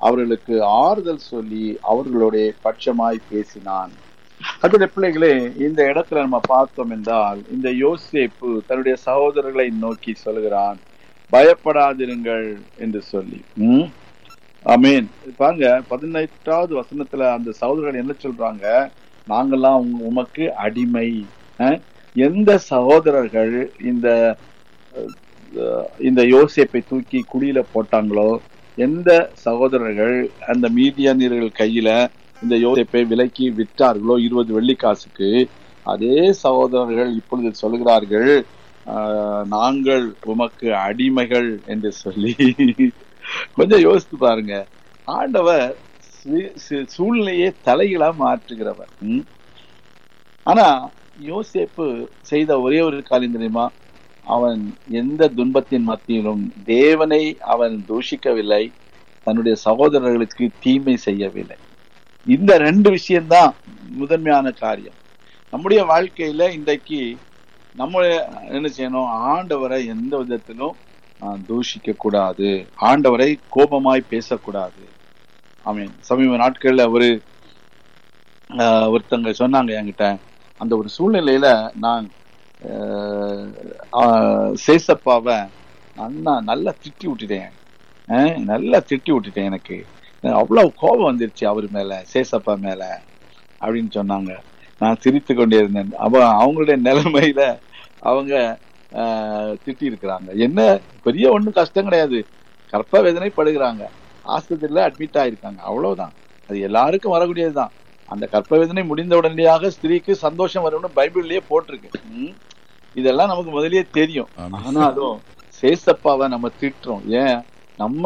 அவர்களுக்கு ஆறுதல் சொல்லி அவர்களுடைய பட்சமாய் பேசினான் அதோட பிள்ளைகளே இந்த இடத்துல நம்ம பார்த்தோம் என்றால் இந்த யோசேப்பு தன்னுடைய சகோதரர்களை நோக்கி சொல்கிறான் பயப்படாதிருங்கள் என்று சொல்லி ம் அமீன் பாருங்க பதினெட்டாவது வசனத்துல அந்த சகோதரர்கள் என்ன சொல்றாங்க நாங்கெல்லாம் உம்- உமக்கு அடிமை அஹ், எந்த சகோதரர்கள் இந்த அஹ், இந்த யோசேப்பை தூக்கி குழியில போட்டாங்களோ எந்த சகோதரர்கள் அந்த மீதியானியர்கள் கையில இந்த யோசேப்பை விலைக்கு விற்றார்களோ இருபது வெள்ளிக்காசுக்கு அதே சகோதரர்கள் இப்பொழுது சொல்கிறார்கள் ஆஹ், நாங்கள் உமக்கு அடிமைகள் என்று சொல்லி கொஞ்சம் யோசித்து பாருங்க ஆண்டவர் சி- சி- சூழ்நிலையை தலைகளா மாற்றுகிறவர் ம்? ஆனா யோசேப்பு செய்த ஒரே ஒரு காரியம் தெரியுமா அவன் எந்த துன்பத்தின் மத்தியிலும் தேவனை அவன் தூஷிக்கவில்லை தன்னுடைய சகோதரர்களுக்கு தீமை செய்யவில்லை இந்த ரெண்டு விஷயம்தான் முதன்மையான காரியம் நம்முடைய வாழ்க்கையில இன்றைக்கு நம்ம என்ன செய்யணும் ஆண்டவரை எந்த விதத்திலும் ஆஹ், தூஷிக்க கூடாது ஆண்டவரை கோபமாய் பேசக்கூடாது ஆமீன் சமீப நாட்கள்ல ஒரு ஆஹ், ஒருத்தங்க சொன்னாங்க என்கிட்ட அந்த ஒரு சூழ்நிலையில நான் ஆஹ், ஆஹ், சேசப்பாவை அண்ணா நல்லா திட்டி விட்டுட்டேன் ஆஹ், நல்லா திட்டி விட்டுட்டேன் எனக்கு அவ்வளவு கோபம் வந்துருச்சு அவர் மேல சேசப்பா மேல அப்படின்னு சொன்னாங்க நான் சிரித்து கொண்டே இருந்தேன் அப்ப அவங்களுடைய நிலைமையில அவங்க திட்டி இருக்கிறாங்க என்ன பெரிய ஒண்ணும் கஷ்டம் கிடையாது கற்ப வேதனை படுகிறாங்க ஆஸ்பத்திரியில அட்மிட் ஆயிருக்காங்க அவ்வளவுதான் அது எல்லாருக்கும் வரக்கூடியதுதான் அந்த கற்ப வேதனை முடிந்த உடனடியாக ஸ்திரீக்கு சந்தோஷம் வரும்னு பைபிள்லயே போட்டிருக்கு ம். இதெல்லாம் நமக்கு முதல்லயே தெரியும் ஆமென். ஆனாலும் சேசப்பாவை நம்ம திட்டுறோம் ஏன் நம்ம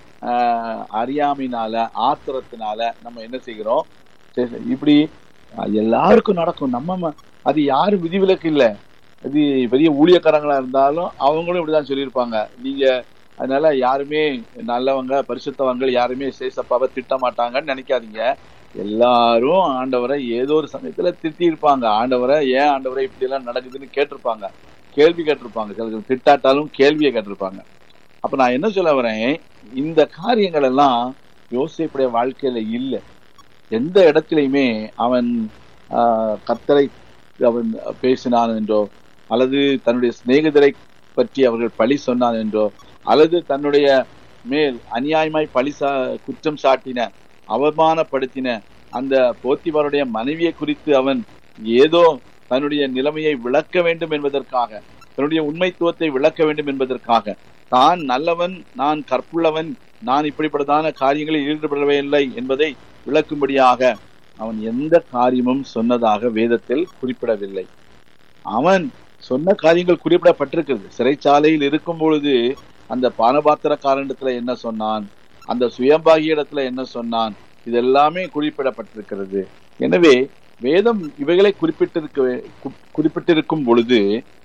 ஆஹ், அறியாமையினால ஆத்திரத்தினால நம்ம என்ன செய்கிறோம் சே- இப்படி அஹ், எல்லாருக்கும் நடக்கும் நம்ம ம- அது யாரும் விதிவிலக்கு இல்ல அது பெரிய ஊழியக்காரங்களா இருந்தாலும் அவங்களும் இப்படிதான் சொல்லியிருப்பாங்க நீங்க அதனால யாருமே நல்லவங்க பரிசுத்தவங்க யாருமே சேசப்பாவை திட்ட மாட்டாங்கன்னு நினைக்காதீங்க எல்லாரும் ஆண்டவரை ஏதோ ஒரு சமயத்துல திட்டி இருப்பாங்க ஆண்டவரை ஏன் ஆண்டவரை இப்படி எல்லாம் நடக்குதுன்னு கேட்டிருப்பாங்க கேள்வி கேட்டிருப்பாங்க சில திட்டாட்டாலும் கேள்வியை கேட்டிருப்பாங்க அப்ப நான் என்ன சொல்ல வரேன் இந்த காரியங்கள் எல்லாம் யோசிப்புடைய வாழ்க்கையில இல்லை எந்த இடத்திலையுமே அவன் ஆஹ், கர்த்தரை அவன் பேசினான் என்றோ அல்லது தன்னுடைய சிநேகிதரை பற்றி அவர்கள் பழி சொன்னான் என்றோ அல்லது தன்னுடைய மேல் அநியாயமாய் பழி சா குற்றம் சாட்டின அவமானப்படுத்தின அந்த போத்திபாருடைய மனைவியை குறித்து அவன் ஏதோ தன்னுடைய நிலைமையை விளக்க வேண்டும் என்பதற்காக தன்னுடைய உண்மைத்துவத்தை விளக்க வேண்டும் என்பதற்காக தான் நல்லவன் நான் கற்புள்ளவன் நான் இப்படிப்பட்டதான காரியங்களில் ஈடுபடவே இல்லை என்பதை விளக்கும்படியாக அவன் எந்த காரியமும் சொன்னதாக வேதத்தில் குறிப்பிடவில்லை அவன் சொன்ன காரியங்கள் குறிப்பிடப்பட்டிருக்கிறது சிறைச்சாலையில் இருக்கும் பொழுது அந்த பானபாத்திரக்காரனிடத்துல என்ன சொன்னான் அந்த சுயம்பாகி இடத்துல என்ன சொன்னான் இது எல்லாமே குறிப்பிடப்பட்டிருக்கிறது எனவே வேதம் இவைகளை குறிப்பிட்டிருக்க கு- குறிப்பிட்டிருக்கும் பொழுது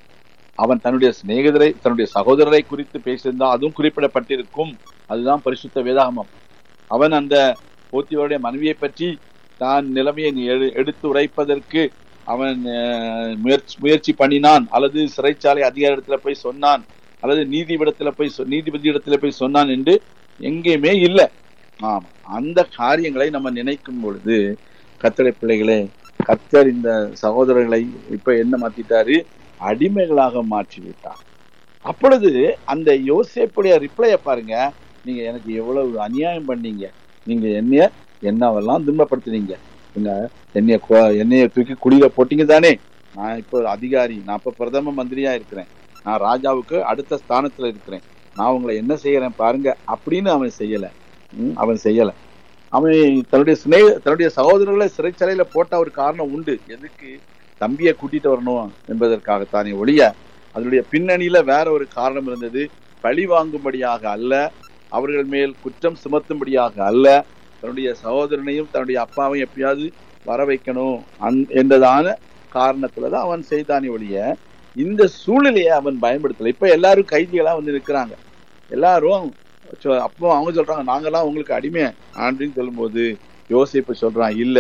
அவன் தன்னுடைய சிநேகிதரை தன்னுடைய சகோதரரை குறித்து பேசியிருந்தால் அதுவும் குறிப்பிடப்பட்டிருக்கும் அதுதான் பரிசுத்த வேதாகமம் அவன் அந்த போத்தியோடைய மனைவியை பற்றி தான் நிலைமையை எடு- எடுத்து உரைப்பதற்கு அவன் அஹ், முயற்சி முயற்சி பண்ணினான் அல்லது சிறைச்சாலை அதிகாரத்துல போய் சொன்னான் அல்லது நீதிபடத்துல போய் சொ- நீதிபதி இடத்துல போய் சொன்னான் என்று எங்கேயுமே இல்லை ஆமா அந்த காரியங்களை நம்ம நினைக்கும் பொழுது கத்தரை பிள்ளைகளே கத்தர் இந்த சகோதரர்களை இப்ப என்ன மாத்திட்டாரு அடிமைகளாக மாற்றி விட்டார் அப்பொழுது அந்த யோசேப்புடைய ரிப்ளைய பாருங்க நீங்க எனக்கு எவ்வளவு அநியாயம் பண்ணீங்க நீங்க என்னைய என்னவெல்லாம் துன்பப்படுத்துனீங்க நீங்க என்னைய கொ- என்னைய தூக்கி குடியில போட்டீங்க தானே நான் இப்போ அதிகாரி நான் இப்ப பிரதம மந்திரியா இருக்கிறேன் நான் ராஜாவுக்கு அடுத்த ஸ்தானத்துல இருக்கிறேன் நான் உங்களை என்ன செய்யறேன் பாருங்க அப்படின்னு அவன் செய்யல ம், அவன் செய்யல அவன் தன்னுடைய சிநேக தன்னுடைய சகோதரர்களை சிறைச்சாலையில போட்ட ஒரு காரணம் உண்டு எதுக்கு தம்பியை கூட்டிட்டு வரணும் என்பதற்காகத்தானே ஒழிய அதனுடைய பின்னணியில வேற ஒரு காரணம் இருந்தது பழி வாங்கும்படியாக அல்ல அவர்கள் மேல் குற்றம் சுமத்தும்படியாக அல்ல தன்னுடைய சகோதரனையும் தன்னுடைய அப்பாவையும் எப்படியாவது வர வைக்கணும் அந் என்றதான காரணத்துலதான் அவன் செய்தானே ஒழிய இந்த சூழ்நிலையை அவன் பயன்படுத்தல இப்ப எல்லாரும் கைதிகளா வந்து நிற்கிறாங்க எல்லாரும் சொ- அப்போ அவங்க சொல்றாங்க நாங்கெல்லாம் உங்களுக்கு அடிமை அப்படின்னு சொல்லும்போது யோசிப்பு சொல்றான் இல்ல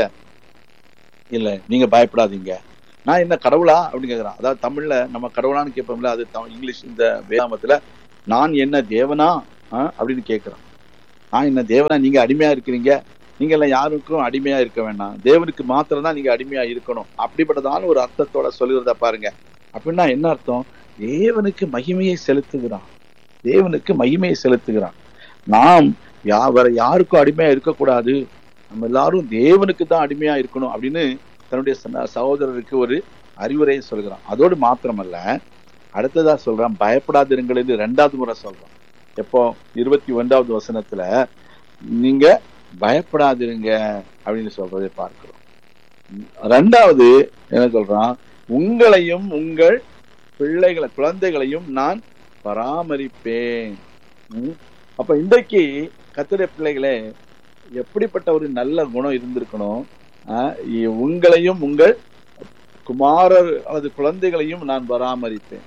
இல்ல நீங்க பயப்படாதீங்க நான் என்ன கடவுளா அப்படின்னு கேக்குறான் அதாவது தமிழ்ல நம்ம கடவுளான்னு கேட்போம்ல அது தமிழ் இங்கிலீஷ் இந்த வேதாமத்துல நான் என்ன தேவனா ஆ? அப்படின்னு கேக்குறான் நான் என்ன தேவனா நீங்க அடிமையா இருக்கிறீங்க நீங்க எல்லாம் யாருக்கும் அடிமையா இருக்க வேண்டாம் தேவனுக்கு மாத்திரம் தான் நீங்க அடிமையா இருக்கணும் அப்படிப்பட்டதான ஒரு அர்த்தத்தோட சொல்லுகிறத பாருங்க அப்படின்னா என்ன அர்த்தம் தேவனுக்கு மகிமையை செலுத்துகிறான் தேவனுக்கு மகிமையை செலுத்துகிறான் நாம் யா வேற யாருக்கும் அடிமையா இருக்கக்கூடாது நம்ம எல்லாரும் தேவனுக்கு தான் அடிமையா இருக்கணும் அப்படின்னு தன்னுடைய ச- சகோதரருக்கு ஒரு அறிவுரையை சொல்கிறான் அதோடு மாத்திரமல்ல அடுத்ததா சொல்றான் பயப்படாதிருங்கள் என்று ரெண்டாவது முறை சொல்றான் எப்போ இருபத்தி ஒன்றாவது வசனத்துல நீங்க பயப்படாதிருங்க அப்படின்னு சொல்றதை பார்க்கிறோம் ரெண்டாவது என்ன சொல்றான் உங்களையும் உங்கள் பிள்ளைகளை குழந்தைகளையும் நான் பராமரிப்பேன் ம். அப்ப இன்றைக்கு கத்திர பிள்ளைகளே எப்படிப்பட்ட ஒரு நல்ல குணம் இருந்திருக்கணும் ஆஹ் இ- உங்களையும் உங்கள் குமாரர் அல்லது குழந்தைகளையும் நான் பராமரிப்பேன்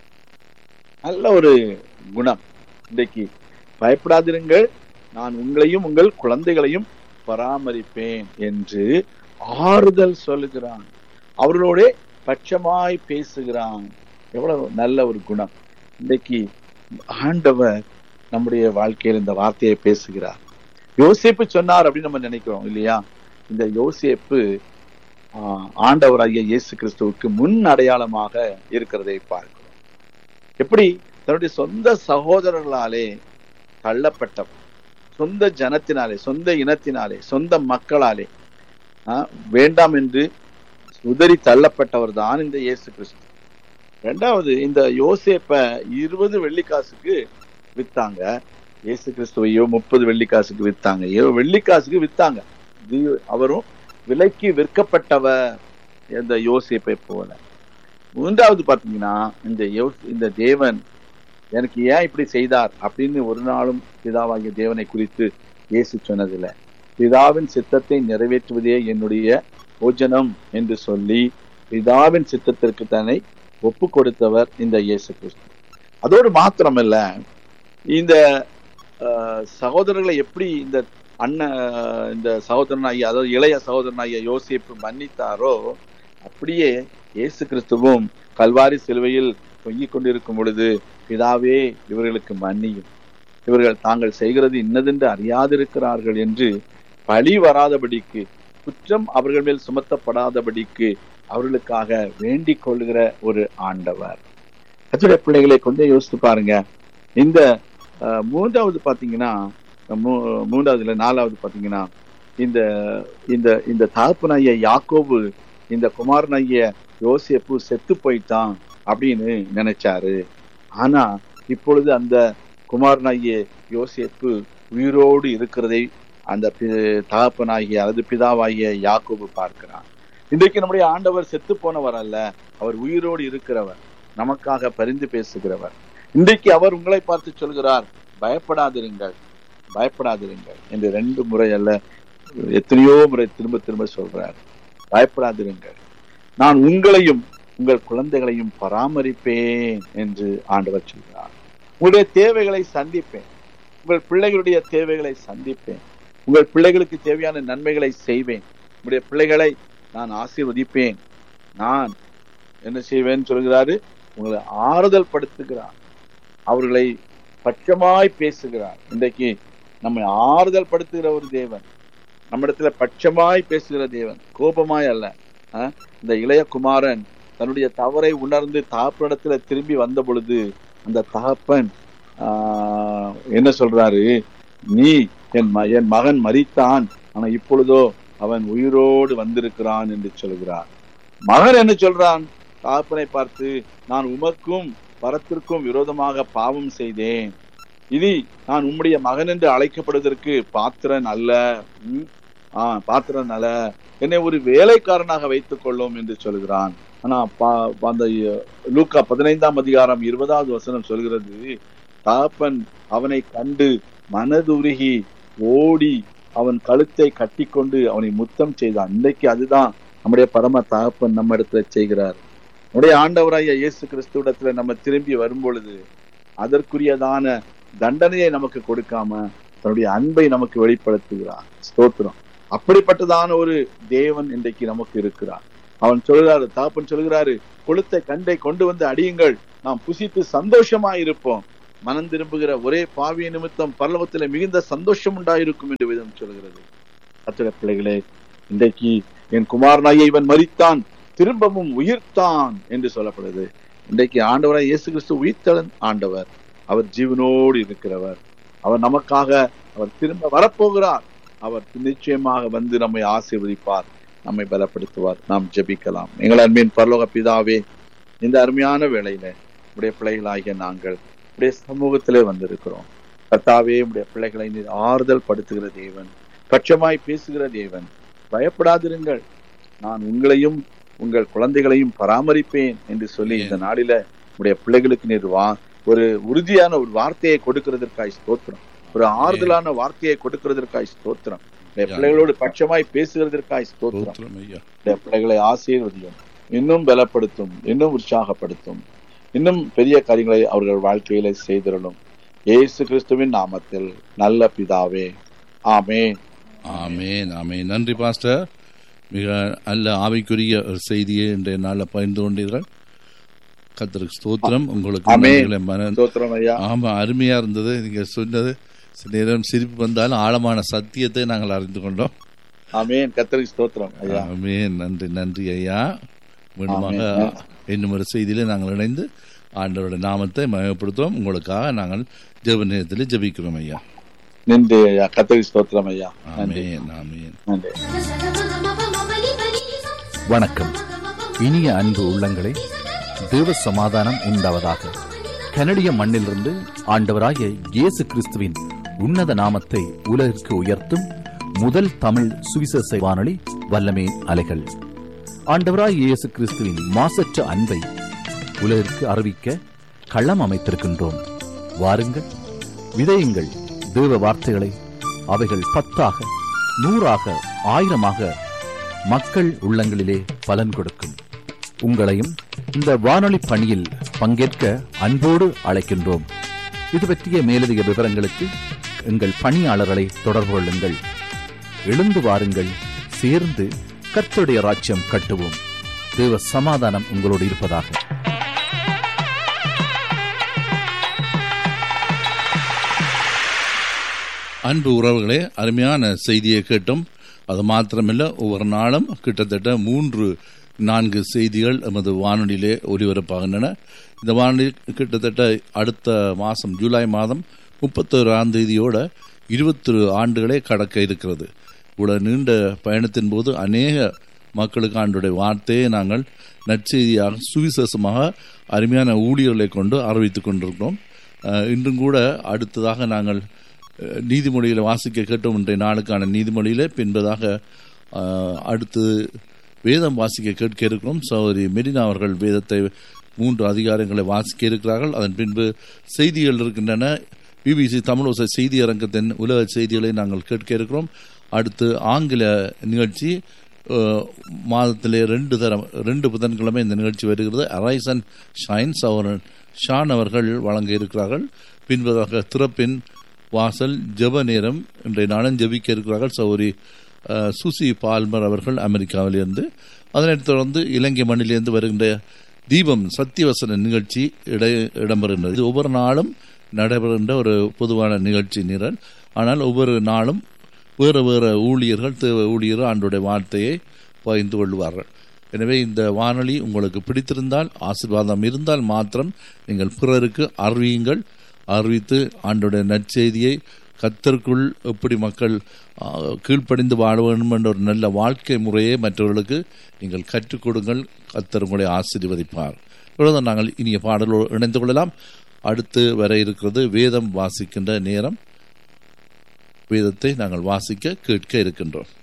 நல்ல ஒரு குணம் இன்றைக்கு பயப்படாதிருங்கள் நான் உங்களையும் உங்கள் குழந்தைகளையும் பராமரிப்பேன் என்று ஆறுதல் சொல்லுகிறான் அவர்களோட பட்சமாய் பேசுகிறான் எவ்வளவு நல்ல ஒரு குணம் இன்றைக்கு ஆண்டவர் நம்முடைய வாழ்க்கையில் இந்த வார்த்தையை பேசுகிறார் யோசேப்பு சொன்னார் அப்படின்னு நம்ம நினைக்கிறோம் இல்லையா இந்த யோசேப்பு ஆஹ், ஆண்டவராகிய இயேசு கிறிஸ்துவுக்கு முன் அடையாளமாக இருக்கிறதை பார்க்கிறோம் எப்படி தன்னுடைய சொந்த சகோதரர்களாலே தள்ளப்பட்டவர் சொந்த ஜனத்தினாலே சொந்த இனத்தினாலே சொந்த மக்களாலே ஆஹ், வேண்டாம் என்று உதறி தள்ளப்பட்டவர் தான் இந்த இயேசு கிறிஸ்து ரெண்டாவது இந்த யோசேப்ப இருபது வெள்ளிக்காசுக்கு வித்தாங்க இயேசு கிறிஸ்துவையோ முப்பது வெள்ளிக்காசுக்கு வித்தாங்க ஏதோ வெள்ளிக்காசுக்கு வித்தாங்க இது அவரும் விலைக்கு விற்கப்பட்டவர் இந்த யோசேப்பை போல மூன்றாவது பாத்தீங்கன்னா இந்த யோ- இந்த தேவன் எனக்கு ஏன் இப்படி செய்தார் அப்படின்னு ஒரு நாளும் பிதாவாகிய தேவனை குறித்து இயேசு சொன்னதில்லை பிதாவின் சித்தத்தை நிறைவேற்றுவதே என்னுடைய போஜனம் என்று சொல்லி பிதாவின் சித்தத்திற்கு தன்னை ஒப்பு கொடுத்தவர் இந்த இயேசு கிறிஸ்து அதோடு மாத்திரமல்ல இந்த அஹ், சகோதரர்களை எப்படி இந்த அண்ணன் இந்த சகோதரனாகிய அதாவது இளைய சகோதரனாகிய யோசிப்பு மன்னித்தாரோ அப்படியே இயேசு கிறிஸ்துவும் கல்வாரி சிலுவையில் தொங்கிக் கொண்டிருக்கும் பொழுது பிதாவே இவர்களுக்கு மன்னியும் இவர்கள் தாங்கள் செய்கிறது இன்னதென்று அறியாதிருக்கிறார்கள் என்று பழி வராதபடிக்கு குற்றம் அவர்கள் மேல் சுமத்தப்படாதபடிக்கு அவர்களுக்காக வேண்டிக் கொள்கிற ஒரு ஆண்டவர் கத்துடைய பிள்ளைகளை கொஞ்சம் யோசித்து பாருங்க இந்த அஹ், மூன்றாவது பாத்தீங்கன்னா மூ- மூன்றாவதுல நாலாவது பாத்தீங்கன்னா இந்த இந்த இந்த தகப்பனாகிய யாக்கோபு இந்த குமாரனாகிய யோசேப்பு செத்து போயிட்டான் அப்படின்னு நினைச்சாரு ஆனா இப்பொழுது அந்த குமாரனாகிய யோசேப்பு உயிரோடு இருக்கிறதை அந்த பி- தகப்பனாகிய அல்லது பிதாவாகிய யாக்கோபு பார்க்கிறான் இன்றைக்கு நம்முடைய ஆண்டவர் செத்து போனவர் அல்ல அவர் உயிரோடு இருக்கிறவர் நமக்காக பரிந்து பேசுகிறவர் இன்றைக்கு அவர் உங்களை பார்த்து சொல்கிறார் பயப்படாதிருங்கள் பயப்படாதிருங்கள் என்று ரெண்டு முறை அல்ல எத்தனையோ முறை திரும்ப திரும்ப சொல்றார் பயப்படாதிருங்கள் நான் உங்களையும் உங்கள் குழந்தைகளையும் பராமரிப்பேன் என்று ஆண்டவர் சொல்கிறார் உங்களுடைய தேவைகளை சந்திப்பேன் உங்கள் பிள்ளைகளுடைய தேவைகளை சந்திப்பேன் உங்கள் பிள்ளைகளுக்கு தேவையான நன்மைகளை செய்வேன் உங்களுடைய பிள்ளைகளை நான் ஆசீர்வதிப்பேன் நான் என்ன செய்வேன் சொல்கிறாரு உங்களை ஆறுதல் படுத்துகிறார் அவர்களை பட்சமாய் பேசுகிறார் இன்றைக்கு நம்மை ஆறுதல் படுத்துகிற ஒரு தேவன் நம்மிடத்துல பட்சமாய் பேசுகிற தேவன் கோபமாய் அல்ல அஹ், இந்த இளைய குமாரன் தன்னுடைய தவறை உணர்ந்து தகப்பனிடத்துல திரும்பி வந்த பொழுது அந்த தகப்பன் ஆஹ், என்ன சொல்றாரு நீ என் ம- என் மகன் மரித்தான் ஆனா இப்பொழுதோ அவன் உயிரோடு வந்திருக்கிறான் என்று சொல்கிறார் மகன் என்ன சொல்றான் தகப்பனை பார்த்து நான் உமக்கும் வரத்திற்கும் விரோதமாக பாவம் செய்தேன் இனி நான் உம்முடைய மகன் என்று அழைக்கப்படுவதற்கு பாத்திரன் அல்ல ம், ஆ பாத்திரன் அல்ல என்னை ஒரு வேலைக்காரனாக வைத்துக் கொள்ளும் என்று சொல்கிறான் ஆனா பா- அந்த லூக்கா பதினைந்தாம் அதிகாரம் இருபதாவது வசனம் சொல்கிறது தகப்பன் அவனை கண்டு மனதுருகி ஓடி அவன் கழுத்தை கட்டிக்கொண்டு அவனை முத்தம் செய்தான் இன்னைக்கு அதுதான் நம்முடைய பரம தகப்பன் நம்ம இடத்துல செய்கிறார் நம்முடைய ஆண்டவராகிய இயேசு கிறிஸ்துவிடத்துல நம்ம திரும்பி வரும் பொழுது அதற்குரியதான தண்டனையை நமக்கு கொடுக்காம தன்னுடைய அன்பை நமக்கு வெளிப்படுத்துகிறார் ஸ்தோத்திரம் அப்படிப்பட்டதான ஒரு தேவன் இன்றைக்கு நமக்கு இருக்கிறார் அவன் சொல்கிறாரு தகப்பன் சொல்கிறாரு கொளுத்த கண்டை கொண்டு வந்து அடியுங்கள் நாம் புசித்து சந்தோஷமா இருப்போம் மனம் திரும்புகிற ஒரே பாவிய நிமித்தம் பரலவத்திலே மிகுந்த சந்தோஷம் உண்டாயிருக்கும் என்று விதம் சொல்கிறது கத்திர பிள்ளைகளே இன்றைக்கு என் குமாரனாய இவன் மரித்தான் திரும்பவும் உயிர்த்தான் என்று சொல்லப்படுது இன்றைக்கு ஆண்டவராய் இயேசு கிறிஸ்து உயிர்த்தலன் ஆண்டவர் அவர் ஜீவனோடு இருக்கிறவர் அவர் நமக்காக அவர் திரும்ப வரப்போகிறார் அவர் நிச்சயமாக வந்து நம்மை ஆசீர்வதிப்பார் நம்மை பலப்படுத்துவார் நாம் ஜெபிக்கலாம் எங்கள் அன்பின் பரலோக பிதாவே இந்த அருமையான வேளையில உடைய பிள்ளைகளாகிய நாங்கள் உடைய சமூகத்திலே வந்திருக்கிறோம் கத்தாவே உடைய பிள்ளைகளை நீர் ஆறுதல் படுத்துகிற தேவன் பட்சமாய் பேசுகிற தேவன் பயப்படாதிருங்கள் நான் உங்களையும் உங்கள் குழந்தைகளையும் பராமரிப்பேன் என்று சொல்லி இந்த நாளில உடைய பிள்ளைகளுக்கு நீர் வா ஒரு உறுதியான ஒரு வார்த்தையை கொடுக்கிறதற்காய் ஸ்தோத்திரம் ஒரு ஆறுதலான வார்த்தையை கொடுக்கிறதற்காய் ஸ்தோத்திரம் உடைய பிள்ளைகளோடு பட்சமாய் பேசுகிறதற்காய் ஸ்தோத்திரம் ஸ்தோத்திரம் ஐயா உடைய பிள்ளைகளை ஆசீர்வதியும் இன்னும் பலப்படுத்தும் இன்னும் உற்சாகப்படுத்தும் இன்னும் பெரிய காரியங்களை அவர்கள் வாழ்க்கையில செய்திடலும் இயேசு கிறிஸ்துவின் நாமத்தில் நல்ல பிதாவே ஆமென் ஆமேன் ஆமேன் நன்றி பாஸ்டர் மிக நல்ல ஆவிக்குரிய ஒரு செய்தியை இன்றைய நாளில் பகிர்ந்து கொண்டீர்கள் கத்தருக்கு ஸ்தோத்திரம் உங்களுக்கு ஆமென். நன்றிகளை மன ஸ்தோத்திரம் ஐயா ஆமா அருமையா இருந்தது நீங்க சொன்னது சில நேரம் சிரிப்பு வந்தாலும் ஆழமான சத்தியத்தை நாங்கள் அறிந்து கொண்டோம் ஆமென் கத்தருக்கு ஸ்தோத்திரம் ஐயா ஆமென் நன்றி நன்றி ஐயா மீண்டுமாக ஆமென். இன்னும் ஒரு செய்தியிலே நாங்கள் இணைந்து ஆண்டவருடைய நாமத்தை மயப்படுத்துவோம் உங்களுக்காக நாங்கள் ஜெப நேரத்தில் ஜெபிக்கிறோம் ஐயா நன்றி ஐயா கத்தருக்கு ஸ்தோத்திரம் ஐயா நன்றி ஆமேன் ஆமேன் நன்றி வணக்கம் இனிய அன்பு உள்ளங்களே தேவ சமாதானம் உண்டாவதாக கனடிய மண்ணிலிருந்து ஆண்டவராகிய இயேசு கிறிஸ்துவின் உன்னத நாமத்தை உலகிற்கு உயர்த்தும் முதல் தமிழ் சுவிசேஷ வானொலி வல்லமே அலைகள் ஆண்டவராகிய இயேசு கிறிஸ்துவின் மாசற்ற அன்பை உலகிற்கு அறிவிக்க களம் அமைத்திருக்கின்றோம் வாருங்கள் விதையுங்கள் தேவ வார்த்தைகளை அவைகள் பத்தாக நூறாக ஆயிரமாக மக்கள் உள்ளங்களிலே பலன் கொடுக்கும் உங்களையும் இந்த வானொலி பணியில் பங்கேற்க அன்போடு அழைக்கின்றோம் இது பற்றிய மேலதிக விவரங்களுக்கு எங்கள் பணியாளர்களை தொடர்பு கொள்ளுங்கள் எழுந்து வாருங்கள் சேர்ந்து கர்த்தருடைய ராஜ்யம் கட்டுவோம் தேவ சமாதானம் உங்களோடு இருப்பதாக அன்பு உறவுகளே அருமையான செய்தியை கேட்டோம் அது மாத்திரமில்ல ஒவ்வொரு நாளும் கிட்டத்தட்ட மூன்று நான்கு செய்திகள் எமது வானொலியிலே ஒலிபரப்பாகின்றன இந்த வானொலி கிட்டத்தட்ட அடுத்த மாதம் ஜூலை மாதம் முப்பத்தோராம் தேதியோட இருபத்தொரு ஆண்டுகளே கடக்க இருக்கிறது இவ்வளவு நீண்ட பயணத்தின் போது அநேக மக்களுக்கு ஆண்டுடைய வார்த்தையை நாங்கள் நற்செய்தியாக சுவிசேஷமாக அருமையான ஊழியர்களை கொண்டு அறிவித்துக் கொண்டிருக்கிறோம் அஹ், இன்றும் கூட அடுத்ததாக நாங்கள் அஹ், நீதிமொழிகளை வாசிக்க கேட்டோம் இன்றைய நாளுக்கான நீதிமொழியிலே பின்பதாக அஹ், அடுத்து வேதம் வாசிக்க கேட்க இருக்கிறோம் சௌரி மெரினா அவர்கள் வேதத்தை மூன்று அதிகாரங்களை வாசிக்க இருக்கிறார்கள் அதன் பின்பு செய்திகள் இருக்கின்றன பிபிசி தமிழோசை செய்தி அரங்கத்தின் உலக செய்திகளை நாங்கள் கேட்க இருக்கிறோம் அடுத்து ஆங்கில நிகழ்ச்சி அஹ், மாதத்திலே ரெண்டு தரம் ரெண்டு புதன்கிழமை இந்த நிகழ்ச்சி வருகிறது அரைஸ் அண்ட் ஷைன்ஸ் அவர் ஷான் அவர்கள் வழங்க இருக்கிறார்கள் பின்பதாக திறப்பின் வாசல் ஜெப நேரம் இன்றைய நாளும் ஜெபிக்க இருக்கிறார்கள் சௌரி அஹ், சுசி பால்மர் அவர்கள் அமெரிக்காவிலிருந்து அதனைத் தொடர்ந்து இலங்கை மண்ணிலிருந்து வருகின்ற தீபம் சத்தியவசன நிகழ்ச்சி இட இடம்பெறுகின்றது இது ஒவ்வொரு நாளும் நடைபெறுகின்ற ஒரு பொதுவான நிகழ்ச்சி நிரல் ஆனால் ஒவ்வொரு நாளும் வேறு வேறு ஊழியர்கள் தேவ ஊழியர்கள் ஆண்டுடைய வார்த்தையை பகிர்ந்து கொள்வார்கள் எனவே இந்த வானொலி உங்களுக்கு பிடித்திருந்தால் ஆசீர்வாதம் இருந்தால் மாத்திரம் நீங்கள் பிறருக்கு அறிவியுங்கள் அறிவித்து ஆண்டுடைய நற்செய்தியை கத்தருக்குள் எப்படி மக்கள் ஆ, கீழ்ப்படிந்து வாழ வேண்டும் என்ற ஒரு நல்ல வாழ்க்கை முறையை மற்றவர்களுக்கு நீங்கள் கற்றுக் கொடுங்கள் கத்தர் உங்களை ஆசீர்வதிப்பார் இவ்வளவுதான் நாங்கள் இனிய பாடலோடு இணைந்து கொள்ளலாம் அடுத்து வர இருக்கிறது வேதம் வாசிக்கின்ற நேரம் வேதத்தை நாங்கள் வாசிக்க கேட்க இருக்கின்றோம்